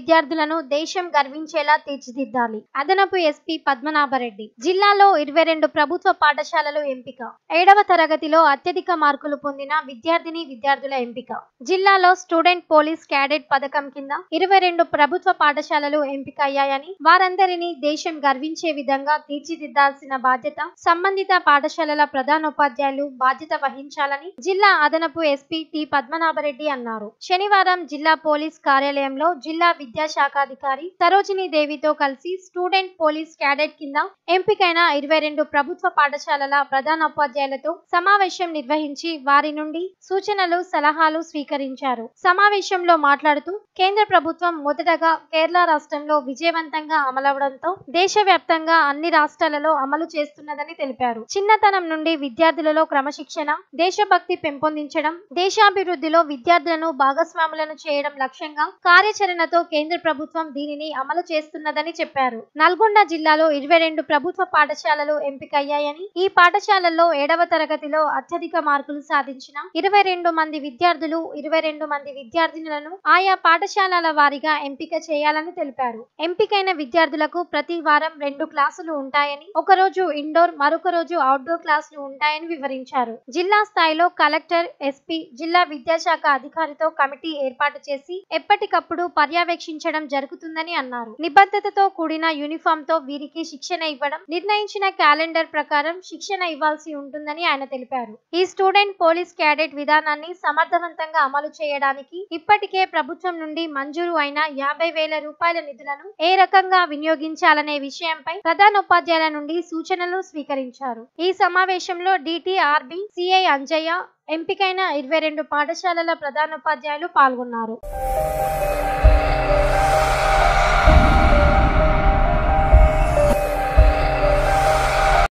విద్యార్థులను దేశం గర్వించేలా తీర్చిదిద్దాలి అదనపు ఎస్పీ పద్మనాభరెడ్డి జిల్లాలో ఇరవై రెండు ప్రభుత్వ పాఠశాలలు ఎంపిక ఏడవ తరగతిలో అత్యధిక మార్కులు పొందిన విద్యార్థిని విద్యార్థుల ఎంపిక జిల్లాలో స్టూడెంట్ పోలీస్ క్యాడెట్ పథకం కింద ఇరవై రెండు ప్రభుత్వ పాఠశాలలు ఎంపిక అయ్యాయని వారందరినీ దేశం గర్వించే విధంగా తీర్చిదిద్దాల్సిన బాధ్యత సంబంధిత పాఠశాలల ప్రధానోపాధ్యాయులు బాధ్యత వహించాలని జిల్లా అదనపు ఎస్పీ టి పద్మనాభరెడ్డి అన్నారు శనివారం జిల్లా పోలీస్ కార్యాలయంలో జిల్లా విద్యాశాఖాధికారి సరోజిని దేవితో కలిసి స్టూడెంట్ పోలీస్ క్యాడెట్ కింద ఎంపికైన ఇరవై రెండు ప్రభుత్వ పాఠశాలల ప్రధానోపాధ్యాయులతో సమావేశం నిర్వహించి వారి నుండి సూచనలు సలహాలు స్వీకరించారు సమావేశంలో మాట్లాడుతూ కేంద్ర ప్రభుత్వం మొదటగా కేరళ రాష్ట్రంలో విజయవంతంగా అమలవడంతో దేశవ్యాప్తంగా అన్ని రాష్ట్రాలలో అమలు చేస్తున్నదని తెలిపారు చిన్నతనం నుండి విద్యార్థులలో క్రమశిక్షణ దేశభక్తి పెంపొందించడం దేశాభివృద్ధిలో విద్యార్థులను భాగస్వాములను చేయడం లక్ష్యంగా కార్యాచరణతో కేంద్ర ప్రభుత్వం దీనిని అమలు చేస్తున్నదని చెప్పారు నల్గొండ జిల్లాలో ఇరవై రెండు ప్రభుత్వ పాఠశాలలు ఎంపికయ్యాయని ఈ పాఠశాలల్లో ఏడవ తరగతిలో అత్యధిక మార్కులు సాధించిన ఇరవై రెండు మంది విద్యార్థులు ఇరవై రెండు మంది విద్యార్థినులను ఆయా పాఠశాలల వారీగా ఎంపిక చేయాలని తెలిపారు ఎంపికైన విద్యార్థులకు ప్రతి వారం రెండు క్లాసులు ఉంటాయని ఒక రోజు ఇండోర్ మరొక రోజు అవుట్డోర్ క్లాసులు ఉంటాయని వివరించారు జిల్లా స్థాయిలో కలెక్టర్ ఎస్పీ జిల్లా విద్యాశాఖ అధికారితో కమిటీ ఏర్పాటు చేసి ఎప్పటికప్పుడు పర్యవేక్షించడం జరుగుతుందని అన్నారు నిబద్ధతతో కూడిన యూనిఫామ్ తో వీరికి శిక్షణ ఇవ్వడం నిర్ణయించిన క్యాలెండర్ ప్రకారం శిక్షణ ఇవ్వాల్సి ఉంటుందని ఆయన తెలిపారు ఈ స్టూడెంట్ పోలీస్ క్యాడెట్ విధానాన్ని సమర్థవంతంగా అమలు చేయడానికి ఇప్పటికే ప్రభుత్వం నుండి మంజూరు అయిన యాభై వేల రూపాయల నిధులను ఏ రకంగా వినియోగించాలనే విషయంపై ప్రధానోపాధ్యాయుల నుండి సూచనలు స్వీకరించారు ఈ సమావేశంలో డిటిఆర్బి సిఐ అంజయ్య ఎంపికైన ఇరవై రెండు పాఠశాలల ప్రధానోపాధ్యాయులు పాల్గొన్నారు